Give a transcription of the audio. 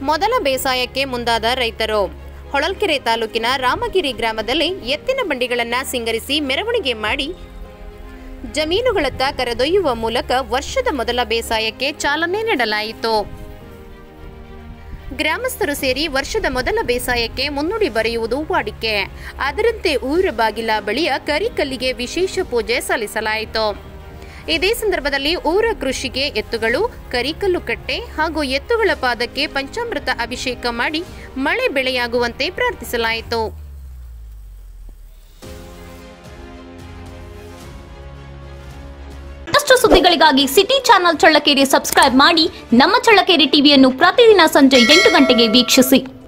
ಮೊದಲ ಬೇಸಾಯಕ್ಕೆ ಮುಂದಾದ ರೈತರು ಹೊಳಲ್ಕೆರೆ ತಾಲೂಕಿನ ರಾಮಗಿರಿ ಗ್ರಾಮದಲ್ಲಿ ಎತ್ತಿನ ಬಂಡಿಗಳನ್ನು ಸಿಂಗರಿಸಿ ಮೆರವಣಿಗೆ ಮಾಡಿ ಜಮೀನುಗಳತ್ತ ಕರೆದೊಯ್ಯುವ ಮೂಲಕ ವರ್ಷದ ಮೊದಲ ಬೇಸಾಯಕ್ಕೆ ಚಾಲನೆ ನೀಡಲಾಯಿತು ಗ್ರಾಮಸ್ಥರು ಸೇರಿ ವರ್ಷದ ಮೊದಲ ಬೇಸಾಯಕ್ಕೆ ಮುನ್ನುಡಿ ಬರೆಯುವುದು ವಾಡಿಕೆ ಅದರಂತೆ ಊರ ಬಾಗಿಲ ಬಳಿಯ ಕರಿಕಲ್ಲಿಗೆ ವಿಶೇಷ ಪೂಜೆ ಸಲ್ಲಿಸಲಾಯಿತು ಇದೇ ಸಂದರ್ಭದಲ್ಲಿ ಊರ ಕೃಷಿಗೆ ಎತ್ತುಗಳು ಕರಿಕಲ್ಲು ಕಟ್ಟೆ ಹಾಗೂ ಎತ್ತುಗಳ ಪಾದಕ್ಕೆ ಪಂಚಾಮೃತ ಅಭಿಷೇಕ ಮಾಡಿ ಮಳೆ ಬೆಳೆಯಾಗುವಂತೆ ಪ್ರಾರ್ಥಿಸಲಾಯಿತು ಮತ್ತಷ್ಟು ಸುದ್ದಿಗಳಿಗಾಗಿ ಸಿಟಿ ಚಾನೆಲ್ ಚಳ್ಳಕೆರೆ ಸಬ್ಸ್ಕ್ರೈಬ್ ಮಾಡಿ ನಮ್ಮ ಚಳ್ಳಕೆರೆ ಟಿವಿಯನ್ನು ಪ್ರತಿದಿನ ಸಂಜೆ ಎಂಟು ಗಂಟೆಗೆ ವೀಕ್ಷಿಸಿ